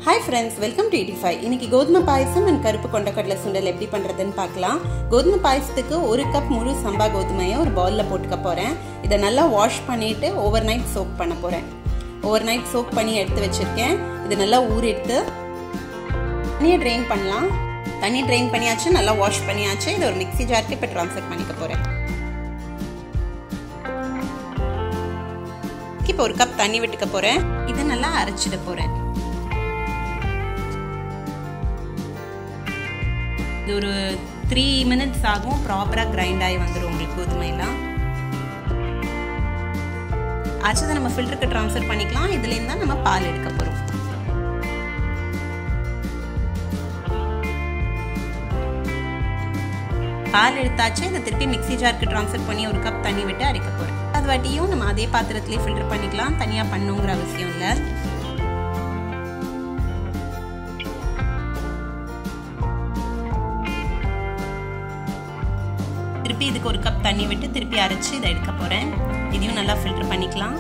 hi friends welcome to eighty five இன்னைக்கு கோதுமை பாயசம் and கருப்பு கொண்டக்கடலை சுண்டல் எப்படி பண்ணுறதுன்னு பார்க்கலாம் கோதுமை பாயசத்துக்கு ஒரு கப் முழு சம்பா கோதுமையை ஒரு பவுலில் போட்டுக்க போகிறேன் இதை நல்லா வாஷ் பண்ணிவிட்டு ஓவர் நைட் சோக் பண்ண போகிறேன் ஓவர் நைட் சோக் பண்ணி எடுத்து வச்சுருக்கேன் இது நல்லா ஊர் எடுத்து தண்ணியை ட்ரெயின் பண்ணலாம் தண்ணி ட்ரெயின் பண்ணியாச்சு நல்லா வாஷ் பண்ணியாச்சு இதை ஒரு மிக்ஸி ஜாருக்கு இப்போ ட்ரான்ஸ்ஃபர் பண்ணிக்க போகிறேன் இப்போ ஒரு கப் தண்ணி விட்டுக்க போகிறேன் இதை நல்லா அரைச்சிட போகிறேன் இது ஒரு த்ரீ மினிட்ஸ் ஆகும் ப்ராப்பராக கிரைண்ட் ஆகி வந்துடும் உங்களுக்கு கோதுமையெல்லாம் அரைச்சதை நம்ம ஃபில்டருக்கு ட்ரான்ஸ்ஃபர் பண்ணிக்கலாம் இதுலேருந்து தான் நம்ம பால் எடுக்க போகிறோம் பால் எடுத்தாச்சு இதை திருப்பி மிக்ஸி ஜாருக்கு ட்ரான்ஸ்ஃபர் பண்ணி ஒரு கப் தண்ணி விட்டு அரைக்க போகிறேன் அது வாட்டியும் நம்ம அதே பாத்திரத்திலே ஃபில்டர் பண்ணிக்கலாம் தனியாக பண்ணுங்கிற அவசியம் இல்லை திருப்பி இதுக்கு ஒரு கப் தண்ணி விட்டு திருப்பி அரைச்சி இதை எடுக்க போகிறேன் இதையும் நல்லா ஃபில்டர் பண்ணிக்கலாம்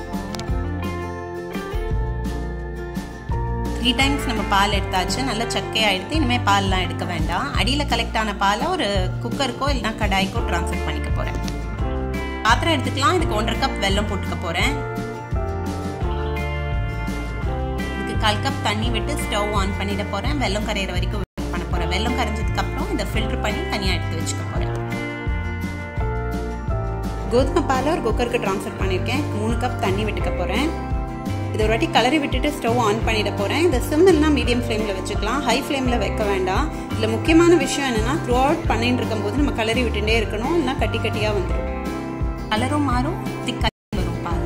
த்ரீ டைம்ஸ் நம்ம பால் எடுத்தாச்சு நல்லா சக்கையாக எடுத்து இனிமேல் பால்லாம் எடுக்க வேண்டாம் அடியில் கலெக்ட் ஆன பாலை ஒரு குக்கருக்கோ இல்லைனா கடாய்க்கோ ட்ரான்ஸ்ஃபர் பண்ணிக்க போகிறேன் பாத்திரம் எடுத்துக்கலாம் இதுக்கு ஒன்றரை கப் வெல்லம் போட்டுக்க போகிறேன் இதுக்கு கால் கப் தண்ணி விட்டு ஸ்டவ் ஆன் பண்ணிட போகிறேன் வெல்லம் கரையிற வரைக்கும் வெயிட் பண்ண போகிறேன் வெல்லம் கரைஞ்சதுக்கப்புறம் இதை ஃபில்டர் பண்ணி தனியாக எடுத்து வச்சுக்க போகிறேன் கோதுமை பாலை ஒரு குக்கருக்கு ட்ரான்ஸ்ஃபர் பண்ணியிருக்கேன் மூணு கப் தண்ணி விட்டுக்க போகிறேன் இதை ஒரு வாட்டி கலரி விட்டுட்டு ஸ்டவ் ஆன் பண்ணிட போகிறேன் இந்த சிம்மில்னா மீடியம் ஃப்ளேமில் வச்சுக்கலாம் ஹை ஃப்ளேமில் வைக்க வேண்டாம் இதில் முக்கியமான விஷயம் என்னென்னா த்ரூ அவுட் பண்ணிட்டு இருக்கும்போது நம்ம கலரி விட்டுட்டே இருக்கணும் இல்லைனா கட்டி கட்டியாக வந்துடும் கலரும் மாறும் திக்காக வரும் பால்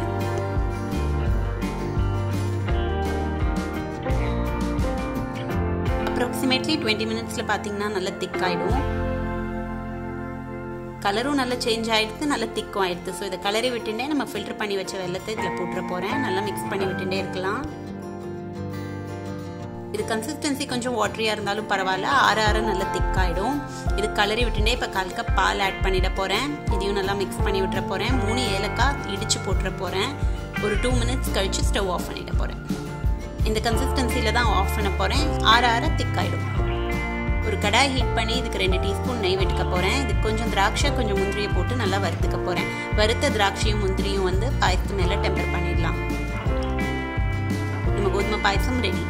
அப்ராக்சிமேட்லி டுவெண்ட்டி மினிட்ஸில் பார்த்தீங்கன்னா நல்லா திக்காயிடும் கலரும் நல்லா சேஞ்ச் ஆகிடுது நல்லா திக்கும் ஆகிடுது ஸோ இதை கலரி விட்டுட்டே நம்ம ஃபில்டர் பண்ணி வச்ச வெள்ளத்தை இதில் போட்டுற போகிறேன் நல்லா மிக்ஸ் பண்ணி விட்டுட்டே இருக்கலாம் இது கன்சிஸ்டன்சி கொஞ்சம் வாட்டரியாக இருந்தாலும் பரவாயில்ல ஆற ஆற நல்லா திக்காயிடும் இது கலரி விட்டுட்டே இப்போ கால் கப் பால் ஆட் பண்ணிட போகிறேன் இதையும் நல்லா மிக்ஸ் பண்ணி விட்டுற போகிறேன் மூணு ஏலக்காய் இடித்து போட்டுற போகிறேன் ஒரு டூ மினிட்ஸ் கழித்து ஸ்டவ் ஆஃப் பண்ணிட போகிறேன் இந்த கன்சிஸ்டன்சியில் தான் ஆஃப் பண்ண போகிறேன் ஆற ஆற திக்காயிடும் ஒரு கடாய் ஹீட் பண்ணி இதுக்கு ரெண்டு டீஸ்பூன் நெய் வெட்டுக்க போகிறேன் இதுக்கு கொஞ்சம் திராட்சை கொஞ்சம் முந்திரியை போட்டு நல்லா வறுத்துக்க போகிறேன் வறுத்த திராட்சையும் முந்திரியும் வந்து பாயசத்து மேலே டெம்பர் பண்ணிடலாம் நம்ம கோதுமை பாயசம் ரெடி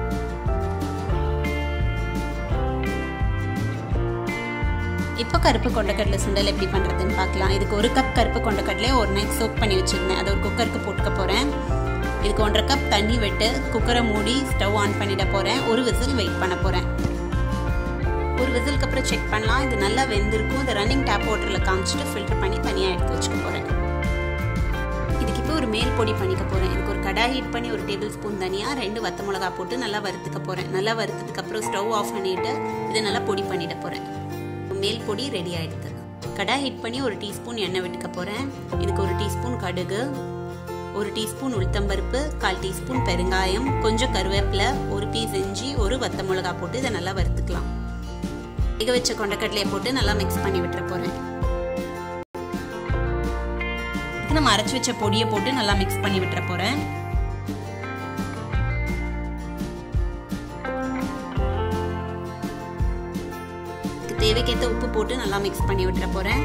இப்போ கருப்பு கொண்டக்கடலை சுண்டல் எப்படி பண்ணுறதுன்னு பார்க்கலாம் இதுக்கு ஒரு கப் கருப்பு கொண்டக்கடலை ஒரு நைட் சோப் பண்ணி வச்சுருந்தேன் அதை ஒரு குக்கருக்கு போட்டுக்க போகிறேன் இதுக்கு ஒன்றரை கப் தண்ணி விட்டு குக்கரை மூடி ஸ்டவ் ஆன் பண்ணிட போகிறேன் ஒரு விசில் வெயிட் பண்ண போகிறேன் ஒரு விசிலுக்கு அப்புறம் செக் பண்ணலாம் இது நல்லா வெந்திருக்கும் இதை ரன்னிங் டேப் வாட்டரில் காமிச்சிட்டு ஃபில்டர் பண்ணி தனியாக எடுத்து வச்சுக்க போகிறேன் இதுக்கு இப்போ ஒரு மேல் பொடி பண்ணிக்க போகிறேன் இதுக்கு ஒரு கடாய் ஹீட் பண்ணி ஒரு டேபிள் ஸ்பூன் தனியாக ரெண்டு வத்த மிளகா போட்டு நல்லா வறுத்துக்க போகிறேன் நல்லா வறுத்ததுக்கப்புறம் ஸ்டவ் ஆஃப் பண்ணிவிட்டு இதை நல்லா பொடி பண்ணிட போகிறேன் மேல் பொடி ரெடி ஆகிடுது கடாய் ஹீட் பண்ணி ஒரு டீஸ்பூன் எண்ணெய் விட்டுக்க போகிறேன் இதுக்கு ஒரு டீஸ்பூன் கடுகு ஒரு டீஸ்பூன் உளுத்தம்பருப்பு கால் டீஸ்பூன் பெருங்காயம் கொஞ்சம் கருவேப்பிலை ஒரு பீஸ் இஞ்சி ஒரு வத்த மிளகா போட்டு இதை நல்லா வறுத்துக்கலாம் வேக வச்ச கொண்டக்கடலையை போட்டு நல்லா மிக்ஸ் பண்ணி விட்டுற போறேன் இதுக்கு நம்ம அரைச்சி வச்ச பொடியை போட்டு நல்லா மிக்ஸ் பண்ணி விட்டுற போறேன் தேவைக்கேற்ற உப்பு போட்டு நல்லா மிக்ஸ் பண்ணி விட்டுற போறேன்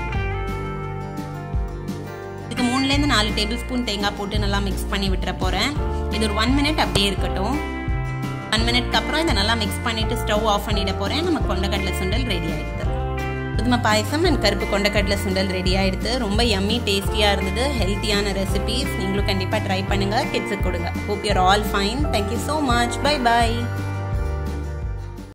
இதுக்கு மூணுலேருந்து நாலு டேபிள் ஸ்பூன் தேங்காய் போட்டு நல்லா மிக்ஸ் பண்ணி விட்டுற போறேன் இது ஒரு ஒன் மினிட் அப்படியே இருக்கட்டும் ஒன் மினிட்க்கு அப்புறம் இதை நல்லா மிக்ஸ் பண்ணிட்டு ஸ்டவ் ஆஃப் பண்ணிட போகிறேன் நம்ம கொண்டக்கடலை சுண்டல் ரெடி ஆயிடுது புதுமை பாயசம் அண்ட் கருப்பு கொண்டக்கடலை சுண்டல் ரெடி ஆயிடுது ரொம்ப யம்மி டேஸ்டியாக இருந்தது ஹெல்த்தியான ரெசிபீஸ் நீங்களும் கண்டிப்பாக ட்ரை பண்ணுங்கள் கிட்ஸுக்கு கொடுங்க hope you're all fine thank you so much bye bye